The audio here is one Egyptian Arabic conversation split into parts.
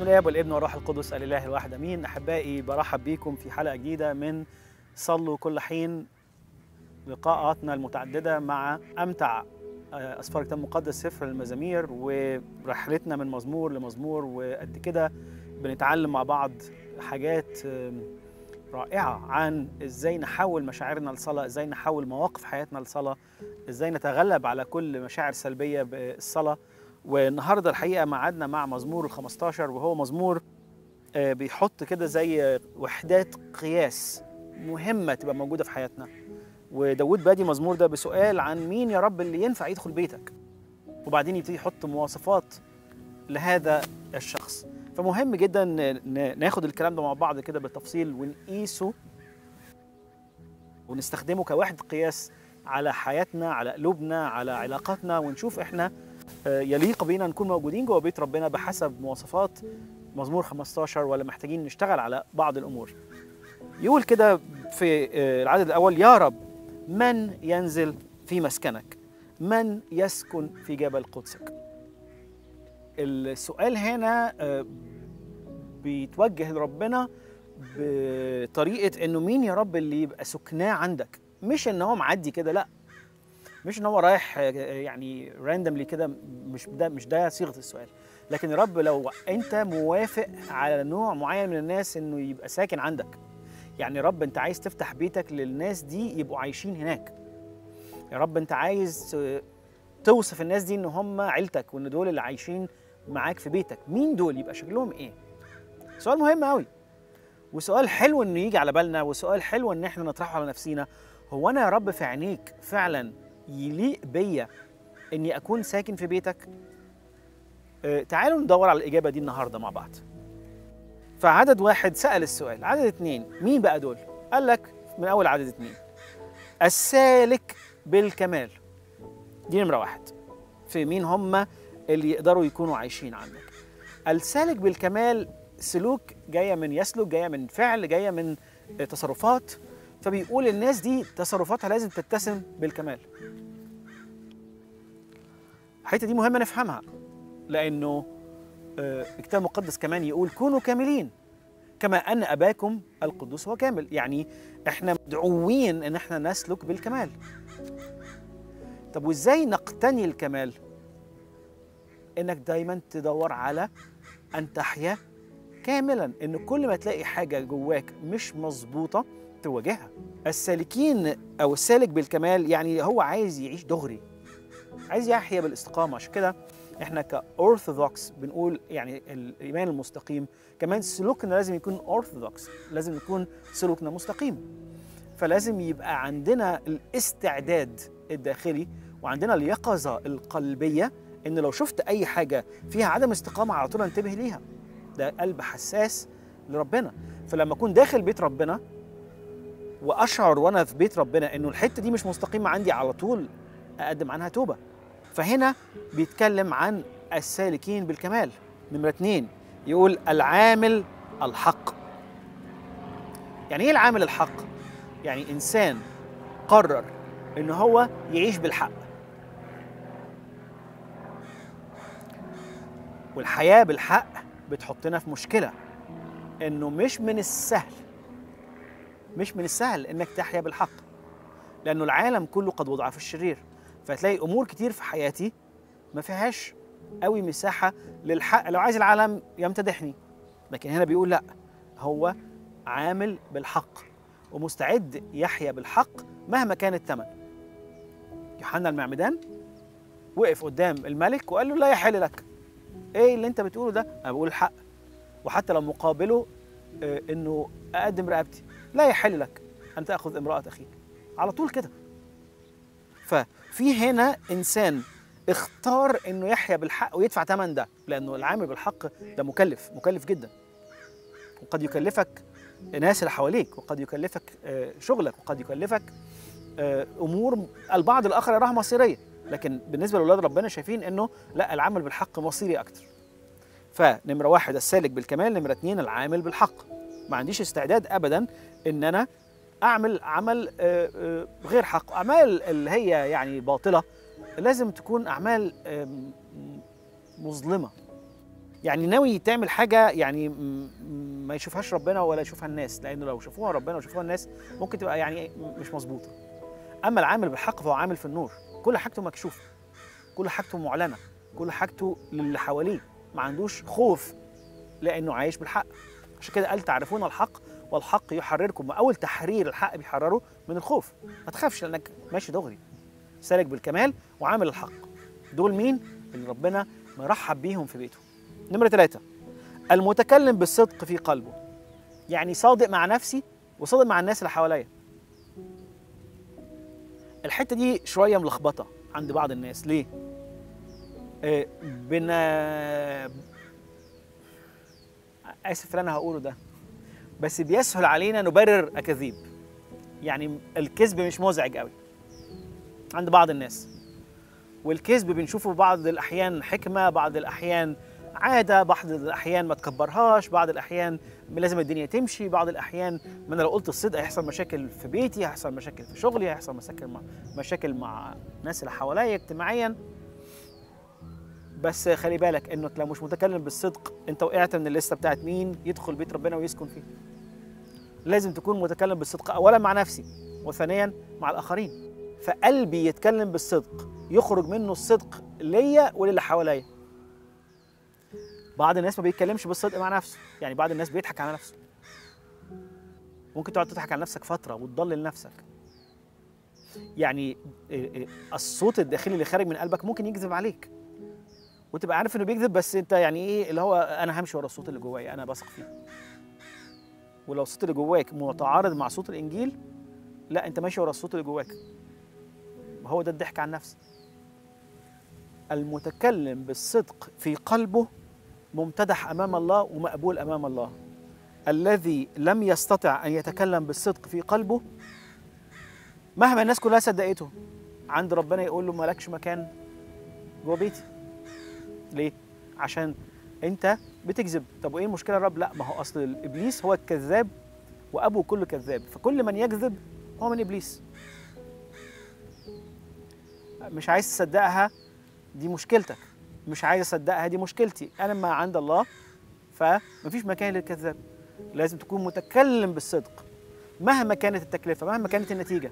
الاب والابن والروح القدس الاله الواحد امين احبائي برحب بيكم في حلقه جديده من صلوا كل حين لقاءاتنا المتعدده مع امتع اسفار الكتاب المقدس سفر المزامير ورحلتنا من مزمور لمزمور وقد كده بنتعلم مع بعض حاجات رائعه عن ازاي نحول مشاعرنا لصلاه ازاي نحول مواقف حياتنا لصلاه ازاي نتغلب على كل مشاعر سلبيه بالصلاه والنهارده الحقيقه معادنا مع مزمور ال 15 وهو مزمور بيحط كده زي وحدات قياس مهمه تبقى موجوده في حياتنا وداود بادي مزمور ده بسؤال عن مين يا رب اللي ينفع يدخل بيتك وبعدين يبتدي يحط مواصفات لهذا الشخص فمهم جدا ناخد الكلام ده مع بعض كده بالتفصيل ونقيسه ونستخدمه كواحد قياس على حياتنا على قلوبنا على علاقاتنا ونشوف احنا يليق بينا نكون موجودين جوه بيت ربنا بحسب مواصفات مزمور 15 ولا محتاجين نشتغل على بعض الامور يقول كده في العدد الاول يا رب من ينزل في مسكنك من يسكن في جبل قدسك السؤال هنا بيتوجه لربنا بطريقه انه مين يا رب اللي يبقى سكناه عندك مش ان هو معدي كده لا مش ان هو رايح يعني راندملي كده مش ده مش ده صيغه السؤال لكن يا رب لو انت موافق على نوع معين من الناس انه يبقى ساكن عندك يعني يا رب انت عايز تفتح بيتك للناس دي يبقوا عايشين هناك يا رب انت عايز توصف الناس دي ان هم عيلتك وان دول اللي عايشين معاك في بيتك مين دول يبقى شكلهم ايه سؤال مهم قوي وسؤال حلو انه يجي على بالنا وسؤال حلو ان احنا نطرحه على نفسينا هو انا يا رب في عينيك فعلا يليق بيا اني اكون ساكن في بيتك أه تعالوا ندور على الاجابه دي النهارده مع بعض فعدد واحد سال السؤال عدد اتنين مين بقى دول قال لك من اول عدد اتنين السالك بالكمال دي نمره واحد في مين هم اللي يقدروا يكونوا عايشين عندك السالك بالكمال سلوك جايه من يسلك جايه من فعل جايه من تصرفات فبيقول الناس دي تصرفاتها لازم تتسم بالكمال الحته دي مهمه نفهمها لانه الكتاب المقدس كمان يقول كونوا كاملين كما ان اباكم القدوس هو كامل يعني احنا مدعوين ان احنا نسلك بالكمال طب وازاي نقتني الكمال انك دايما تدور على ان تحيا كاملا ان كل ما تلاقي حاجه جواك مش مظبوطه تواجهها السالكين او السالك بالكمال يعني هو عايز يعيش دغري عايز يحيا بالاستقامه عشان كده احنا كاورثوذكس بنقول يعني الايمان المستقيم كمان سلوكنا لازم يكون اورثوذكس لازم يكون سلوكنا مستقيم فلازم يبقى عندنا الاستعداد الداخلي وعندنا اليقظه القلبيه ان لو شفت اي حاجه فيها عدم استقامه على طول انتبه ليها ده قلب حساس لربنا فلما اكون داخل بيت ربنا واشعر وانا في بيت ربنا انه الحته دي مش مستقيمه عندي على طول اقدم عنها توبه فهنا بيتكلم عن السالكين بالكمال نمره اتنين يقول العامل الحق يعني ايه العامل الحق يعني انسان قرر ان هو يعيش بالحق والحياه بالحق بتحطنا في مشكله انه مش من السهل مش من السهل انك تحيا بالحق لانه العالم كله قد وضع في الشرير فتلاقي امور كتير في حياتي ما فيهاش قوي مساحه للحق لو عايز العالم يمتدحني لكن هنا بيقول لا هو عامل بالحق ومستعد يحيا بالحق مهما كان الثمن يوحنا المعمدان وقف قدام الملك وقال له لا يحل لك ايه اللي انت بتقوله ده انا بقول الحق وحتى لو مقابله آه انه اقدم رقبتي لا يحل لك ان تاخذ امراه اخيك على طول كده ففي هنا انسان اختار انه يحيا بالحق ويدفع ثمن ده لانه العامل بالحق ده مكلف مكلف جدا وقد يكلفك الناس اللي حواليك وقد يكلفك آه شغلك وقد يكلفك آه امور البعض الاخر يراها مصيريه لكن بالنسبه لاولاد ربنا شايفين انه لا العمل بالحق مصيري اكتر فنمره واحد السالك بالكمال نمره اتنين العامل بالحق ما عنديش استعداد ابدا ان انا اعمل عمل غير حق اعمال اللي هي يعني باطله لازم تكون اعمال مظلمه يعني ناوي تعمل حاجه يعني م- م- ما يشوفهاش ربنا ولا يشوفها الناس لانه لو شافوها ربنا وشافوها الناس ممكن تبقى يعني مش مظبوطه اما العامل بالحق فهو عامل في النور كل حاجته مكشوفه كل حاجته معلنه كل حاجته للي حواليه ما عندوش خوف لانه عايش بالحق عشان كده قال تعرفون الحق والحق يحرركم واول تحرير الحق بيحرره من الخوف ما تخافش لانك ماشي دغري سالك بالكمال وعامل الحق دول مين اللي ربنا مرحب بيهم في بيته نمرة ثلاثة المتكلم بالصدق في قلبه يعني صادق مع نفسي وصادق مع الناس اللي حواليا الحتة دي شوية ملخبطة عند بعض الناس ليه؟ آه بنا آسف اللي أنا هقوله ده بس بيسهل علينا نبرر أكاذيب يعني الكذب مش مزعج قوي عند بعض الناس والكذب بنشوفه بعض الأحيان حكمة بعض الأحيان عادة بعض الأحيان ما تكبرهاش بعض الأحيان لازم الدنيا تمشي بعض الأحيان ما أنا لو قلت الصدق هيحصل مشاكل في بيتي هيحصل مشاكل في شغلي هيحصل مشاكل مع مشاكل مع الناس اللي حواليا اجتماعيا بس خلي بالك انك لو مش متكلم بالصدق انت وقعت من الليسته بتاعت مين يدخل بيت ربنا ويسكن فيه لازم تكون متكلم بالصدق اولا مع نفسي وثانيا مع الاخرين فقلبي يتكلم بالصدق يخرج منه الصدق ليا وللي حواليا بعض الناس ما بيتكلمش بالصدق مع نفسه يعني بعض الناس بيضحك على نفسه ممكن تقعد تضحك على نفسك فتره وتضلل نفسك يعني إيه إيه الصوت الداخلي اللي خارج من قلبك ممكن يكذب عليك وتبقى عارف انه بيكذب بس انت يعني ايه اللي هو انا همشي ورا الصوت اللي جوايا انا بثق فيه ولو الصوت اللي جواك متعارض مع صوت الانجيل لا انت ماشي ورا الصوت اللي جواك هو ده الضحك على النفس المتكلم بالصدق في قلبه ممتدح امام الله ومقبول امام الله الذي لم يستطع ان يتكلم بالصدق في قلبه مهما الناس كلها صدقته عند ربنا يقول له مالكش مكان جوه بيتي ليه عشان انت بتكذب طب وايه المشكله يا رب لا ما هو اصل الابليس هو الكذاب وابوه كله كذاب فكل من يكذب هو من ابليس مش عايز تصدقها دي مشكلتك مش عايز اصدقها دي مشكلتي انا ما عند الله فمفيش مكان للكذاب لازم تكون متكلم بالصدق مهما كانت التكلفه مهما كانت النتيجه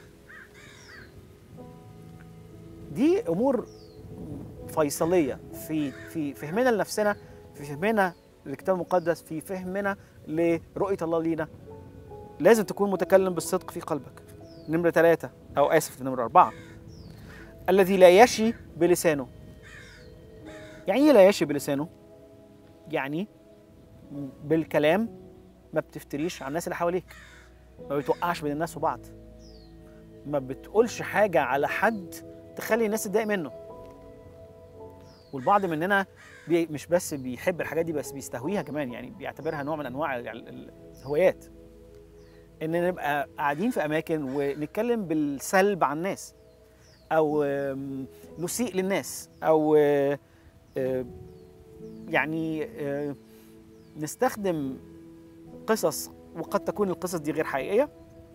دي امور فيصليه في في فهمنا لنفسنا في فهمنا للكتاب المقدس في فهمنا لرؤيه الله لينا لازم تكون متكلم بالصدق في قلبك نمره ثلاثة او اسف نمره أربعة الذي لا يشي بلسانه يعني ايه لا يشي بلسانه يعني بالكلام ما بتفتريش على الناس اللي حواليك ما بتوقعش بين الناس وبعض ما بتقولش حاجة على حد تخلي الناس تضايق منه والبعض مننا بي مش بس بيحب الحاجات دي بس بيستهويها كمان يعني بيعتبرها نوع من انواع الهوايات ان نبقى قاعدين في اماكن ونتكلم بالسلب عن الناس او نسيء للناس او يعني نستخدم قصص وقد تكون القصص دي غير حقيقيه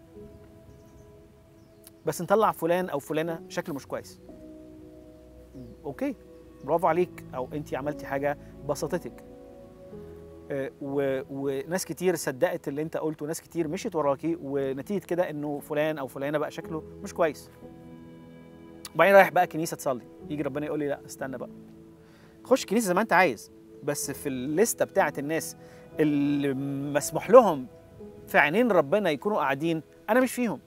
بس نطلع فلان او فلانه شكله مش كويس اوكي برافو عليك او انت عملتي حاجه بسطتك أه و... وناس كتير صدقت اللي انت قلته وناس كتير مشيت وراكي ونتيجه كده انه فلان او فلانه بقى شكله مش كويس وبعدين رايح بقى كنيسه تصلي يجي ربنا يقول لي لا استنى بقى خش كنيسه زي ما انت عايز بس في الليسته بتاعه الناس اللي مسموح لهم في عينين ربنا يكونوا قاعدين انا مش فيهم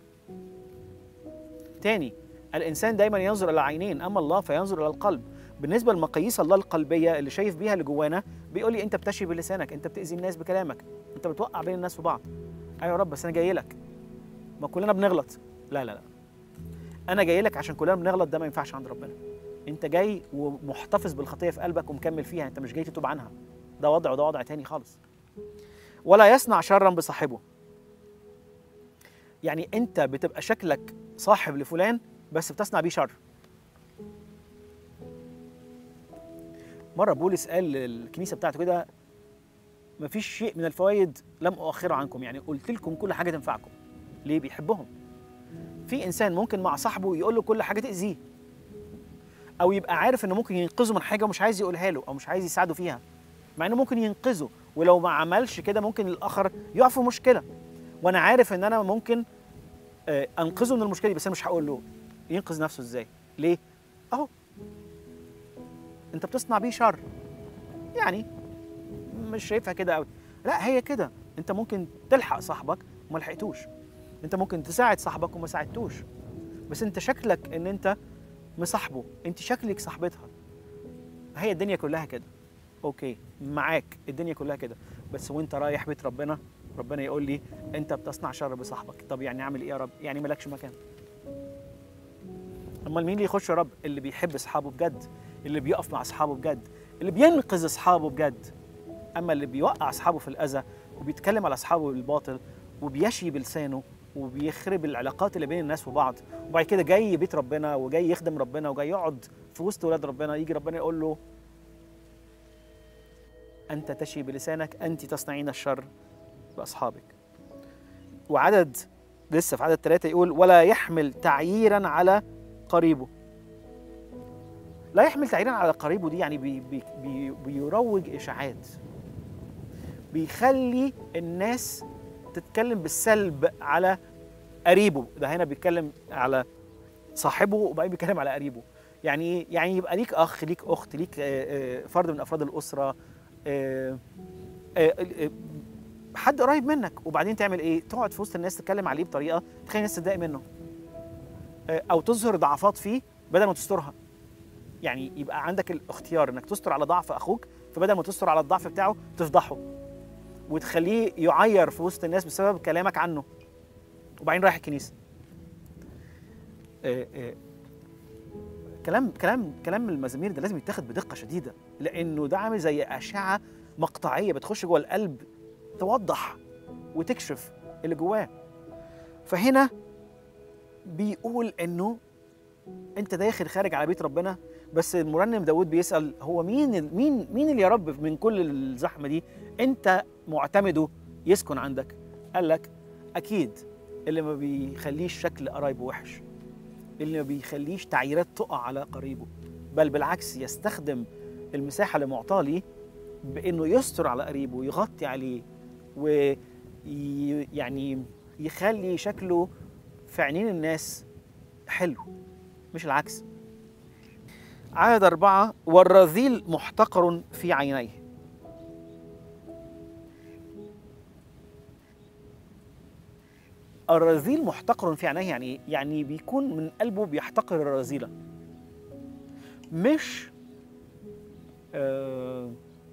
تاني الانسان دايما ينظر الى العينين اما الله فينظر الى القلب بالنسبه لمقاييس الله القلبيه اللي شايف بيها اللي جوانا بيقول لي انت بتشي بلسانك انت بتاذي الناس بكلامك انت بتوقع بين الناس وبعض ايوه يا رب بس انا جاي لك ما كلنا بنغلط لا لا لا انا جاي لك عشان كلنا بنغلط ده ما ينفعش عند ربنا انت جاي ومحتفظ بالخطيه في قلبك ومكمل فيها انت مش جاي تتوب عنها ده وضع وده وضع تاني خالص ولا يصنع شرا بصاحبه يعني انت بتبقى شكلك صاحب لفلان بس بتصنع بيه شر مرة بولس قال للكنيسة بتاعته كده مفيش شيء من الفوائد لم أؤخره عنكم يعني قلت لكم كل حاجة تنفعكم ليه بيحبهم في إنسان ممكن مع صاحبه يقول له كل حاجة تأذيه أو يبقى عارف إنه ممكن ينقذه من حاجة ومش عايز يقولها له أو مش عايز يساعده فيها مع انه ممكن ينقذه ولو ما عملش كده ممكن الاخر يقع في مشكله وانا عارف ان انا ممكن آه، انقذه من المشكله دي بس انا مش هقول له ينقذ نفسه ازاي ليه اهو انت بتصنع بيه شر يعني مش شايفها كده قوي لا هي كده انت ممكن تلحق صاحبك وما لحقتوش انت ممكن تساعد صاحبك وما ساعدتوش بس انت شكلك ان انت مصاحبه انت شكلك صاحبتها هي الدنيا كلها كده اوكي معاك الدنيا كلها كده بس وانت رايح بيت ربنا ربنا يقول لي انت بتصنع شر بصاحبك طب يعني اعمل ايه يا رب يعني مالكش مكان امال مين اللي يخش يا رب اللي بيحب اصحابه بجد اللي بيقف مع اصحابه بجد اللي بينقذ اصحابه بجد اما اللي بيوقع اصحابه في الاذى وبيتكلم على اصحابه بالباطل وبيشي بلسانه وبيخرب العلاقات اللي بين الناس وبعض وبعد كده جاي بيت ربنا وجاي يخدم ربنا وجاي يقعد في وسط ولاد ربنا يجي ربنا يقول له انت تشي بلسانك انت تصنعين الشر باصحابك وعدد لسه في عدد ثلاثة يقول ولا يحمل تعييرا على قريبه لا يحمل تعييرا على قريبه دي يعني بي بي بي بيروج اشاعات بيخلي الناس تتكلم بالسلب على قريبه ده هنا بيتكلم على صاحبه وبعدين بيتكلم على قريبه يعني ايه يعني يبقى ليك اخ ليك اخت ليك آه، آه، فرد من افراد الاسره آه، آه، آه، حد قريب منك وبعدين تعمل ايه تقعد في وسط الناس تتكلم عليه بطريقه تخلي الناس تتضايق منه آه، او تظهر ضعفات فيه بدل ما تسترها يعني يبقى عندك الاختيار انك تستر على ضعف اخوك فبدل ما تستر على الضعف بتاعه تفضحه وتخليه يعير في وسط الناس بسبب كلامك عنه وبعدين رايح الكنيسه آه، آه، كلام كلام كلام المزامير ده لازم يتاخد بدقه شديده لانه ده عامل زي اشعه مقطعيه بتخش جوه القلب توضح وتكشف اللي جواه فهنا بيقول انه انت داخل خارج على بيت ربنا بس المرنم داود بيسال هو مين ال- مين مين اللي يا رب من كل الزحمه دي انت معتمده يسكن عندك قال لك اكيد اللي ما بيخليش شكل قرايبه وحش اللي ما بيخليش تعييرات تقع على قريبه بل بالعكس يستخدم المساحه اللي معطاه ليه بانه يستر على قريبه ويغطي عليه ويعني يخلي شكله في عينين الناس حلو مش العكس عدد أربعة والرذيل محتقر في عينيه الرذيل محتقر في عينيه يعني إيه؟ يعني بيكون من قلبه بيحتقر الرذيلة مش آه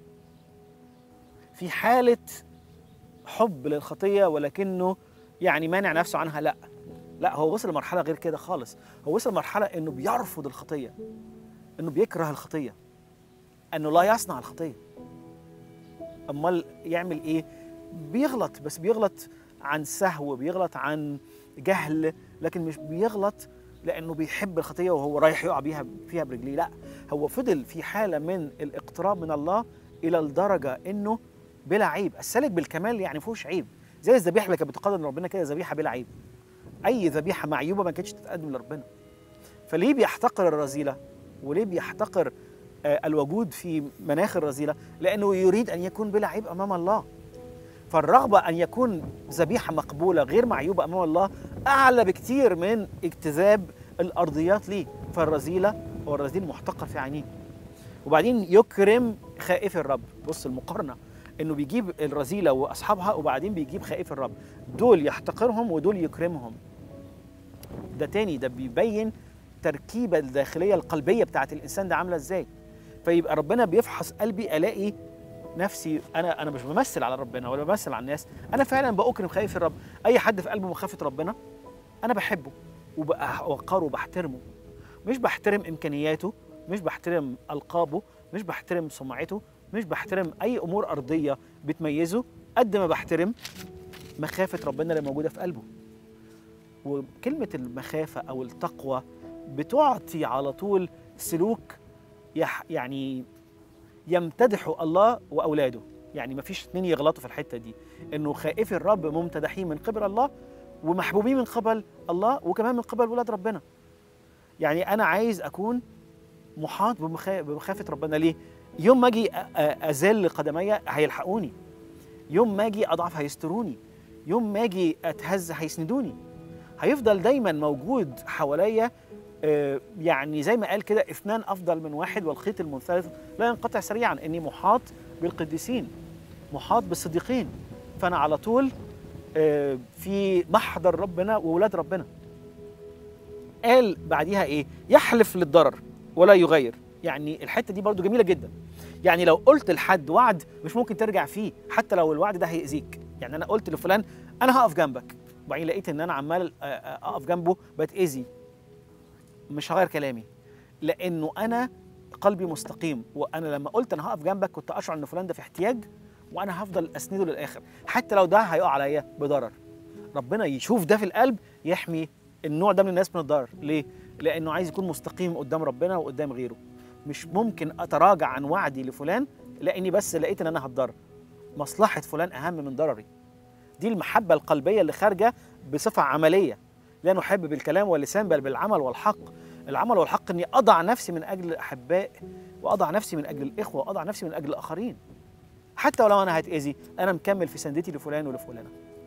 في حالة حب للخطية ولكنه يعني مانع نفسه عنها لا لا هو وصل لمرحلة غير كده خالص هو وصل لمرحلة انه بيرفض الخطية انه بيكره الخطية انه لا يصنع الخطية امال يعمل ايه بيغلط بس بيغلط عن سهو بيغلط عن جهل لكن مش بيغلط لانه بيحب الخطيه وهو رايح يقع بيها فيها برجليه لا هو فضل في حاله من الاقتراب من الله الى الدرجه انه بلا عيب السالك بالكمال يعني فيهوش عيب زي الذبيحه اللي كانت بتقدم لربنا كده ذبيحه بلا عيب اي ذبيحه معيوبه ما كانتش تتقدم لربنا فليه بيحتقر الرذيله وليه بيحتقر آه، الوجود في مناخ الرذيله لانه يريد ان يكون بلا عيب امام الله فالرغبه ان يكون ذبيحه مقبوله غير معيوبه امام الله اعلى بكتير من اجتذاب الارضيات ليه فالرذيله هو الرذيل محتقر في عينيه وبعدين يكرم خائف الرب بص المقارنه انه بيجيب الرذيله واصحابها وبعدين بيجيب خائف الرب دول يحتقرهم ودول يكرمهم ده تاني ده بيبين التركيبه الداخليه القلبيه بتاعت الانسان ده عامله ازاي فيبقى ربنا بيفحص قلبي الاقي نفسي انا انا مش بمثل على ربنا ولا بمثل على الناس انا فعلا باكرم خايف الرب اي حد في قلبه مخافه ربنا انا بحبه وبوقره وبحترمه مش بحترم امكانياته مش بحترم القابه مش بحترم سمعته مش بحترم اي امور ارضيه بتميزه قد ما بحترم مخافه ربنا اللي موجوده في قلبه وكلمه المخافه او التقوى بتعطي على طول سلوك يح يعني يمتدح الله واولاده يعني ما فيش اتنين يغلطوا في الحته دي انه خائفي الرب ممتدحين من قبل الله ومحبوبين من قبل الله وكمان من قبل ولاد ربنا يعني انا عايز اكون محاط بمخا- بمخافه ربنا ليه يوم ما اجي أ- أ- ازل قدمي هيلحقوني يوم ما اجي اضعف هيستروني يوم ما اجي اتهز هيسندوني هيفضل دايما موجود حواليا آه، يعني زي ما قال كده اثنان افضل من واحد والخيط المنثلث لا ينقطع سريعا اني محاط بالقديسين محاط بالصديقين فانا على طول آه، في محضر ربنا وولاد ربنا قال بعديها ايه يحلف للضرر ولا يغير يعني الحته دي برضو جميله جدا يعني لو قلت لحد وعد مش ممكن ترجع فيه حتى لو الوعد ده هيأذيك يعني انا قلت لفلان انا هقف جنبك وبعدين لقيت ان انا عمال آه، آه، اقف جنبه بتأذي مش هغير كلامي لانه انا قلبي مستقيم وانا لما قلت انا هقف جنبك كنت اشعر ان فلان ده في احتياج وانا هفضل اسنده للاخر حتى لو ده هيقع عليا بضرر ربنا يشوف ده في القلب يحمي النوع ده من الناس من الضرر ليه لانه عايز يكون مستقيم قدام ربنا وقدام غيره مش ممكن اتراجع عن وعدي لفلان لاني بس لقيت ان انا هتضرر مصلحه فلان اهم من ضرري دي المحبه القلبيه اللي خارجه بصفه عمليه لا نحب بالكلام واللسان بل بالعمل والحق العمل والحق اني اضع نفسي من اجل الاحباء واضع نفسي من اجل الاخوه واضع نفسي من اجل الاخرين حتى ولو انا هتاذي انا مكمل في سندتي لفلان ولفلانه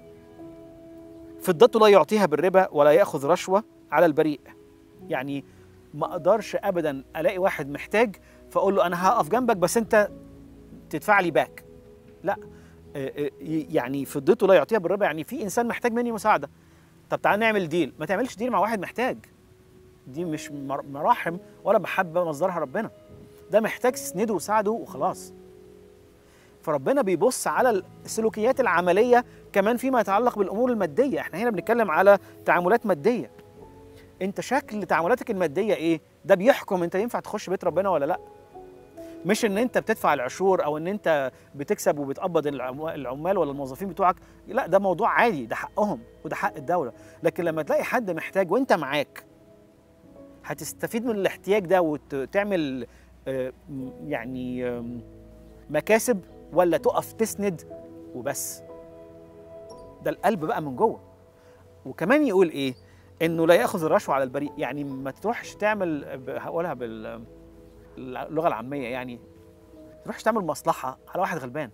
فضته لا يعطيها بالربا ولا ياخذ رشوه على البريء يعني ما اقدرش ابدا الاقي واحد محتاج فاقول له انا هقف جنبك بس انت تدفع لي باك لا آه، آه، يعني فضته لا يعطيها بالربا يعني في انسان محتاج مني مساعده طب تعال نعمل ديل ما تعملش ديل مع واحد محتاج دي مش مر- مراحم ولا محبه مصدرها ربنا ده محتاج تسنده وساعده وخلاص فربنا بيبص على السلوكيات العمليه كمان فيما يتعلق بالامور الماديه احنا هنا بنتكلم على تعاملات ماديه انت شكل تعاملاتك الماديه ايه ده بيحكم انت ينفع تخش بيت ربنا ولا لا مش ان انت بتدفع العشور او ان انت بتكسب وبتقبض العم- العمال ولا الموظفين بتوعك لا ده موضوع عادي ده حقهم وده حق الدوله لكن لما تلاقي حد محتاج وانت معاك هتستفيد من الاحتياج ده وتعمل آه، م- يعني آم، مكاسب ولا تقف تسند وبس ده القلب بقى من جوه وكمان يقول ايه انه لا ياخذ الرشوه على البريء يعني ما تروحش تعمل ب- هقولها باللغه العاميه يعني ما تروحش تعمل مصلحه على واحد غلبان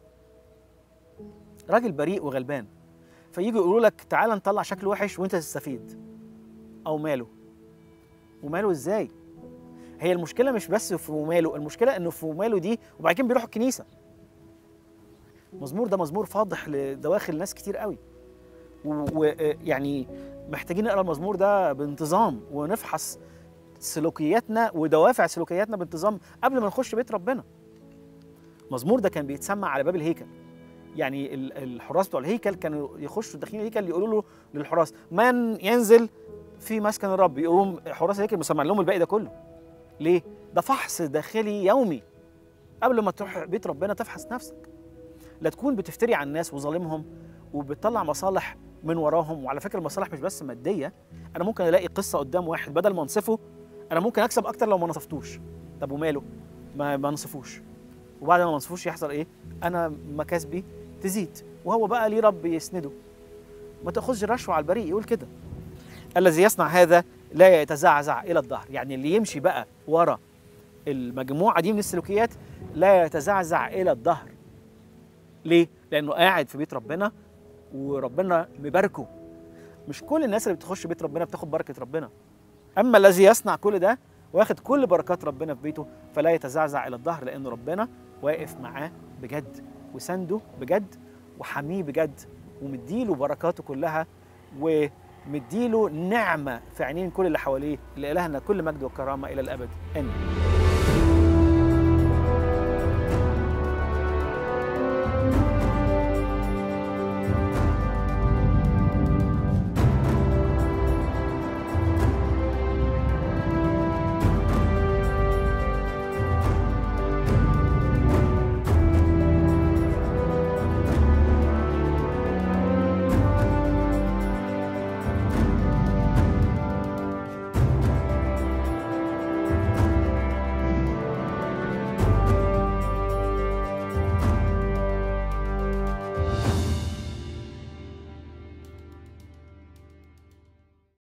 راجل بريء وغلبان فيجوا يقولوا لك تعالى نطلع شكل وحش وانت تستفيد او ماله وماله ازاي هي المشكله مش بس في ماله المشكله انه في ماله دي وبعد كده بيروحوا الكنيسه مزمور ده مزمور فاضح لدواخل ناس كتير قوي ويعني محتاجين نقرا المزمور ده بانتظام ونفحص سلوكياتنا ودوافع سلوكياتنا بانتظام قبل ما نخش بيت ربنا المزمور ده كان بيتسمع على باب الهيكل يعني ال- الحراس بتوع الهيكل كانوا يخشوا داخلين الهيكل يقولوا له للحراس من ينزل في مسكن الرب يقوم حراس الهيكل مسمع لهم الباقي ده كله ليه ده فحص داخلي يومي قبل ما تروح بيت ربنا تفحص نفسك لا تكون بتفتري على الناس وظالمهم وبتطلع مصالح من وراهم وعلى فكره المصالح مش بس ماديه انا ممكن الاقي قصه قدام واحد بدل ما انصفه انا ممكن اكسب اكتر لو ما نصفتوش طب وماله ما ما نصفوش وبعد ما ما نصفوش يحصل ايه انا مكاسبي تزيد وهو بقى ليه رب يسنده ما تاخذش رشوه على البريء يقول كده الذي يصنع هذا لا يتزعزع الى الظهر يعني اللي يمشي بقى ورا المجموعه دي من السلوكيات لا يتزعزع الى الظهر ليه لانه قاعد في بيت ربنا وربنا مباركه مش كل الناس اللي بتخش بيت ربنا بتاخد بركه ربنا اما الذي يصنع كل ده واخد كل بركات ربنا في بيته فلا يتزعزع الى الظهر لان ربنا واقف معاه بجد وسنده بجد وحميه بجد ومديله بركاته كلها ومديله نعمه في عينين كل اللي حواليه لالهنا كل مجد وكرامه الى الابد امين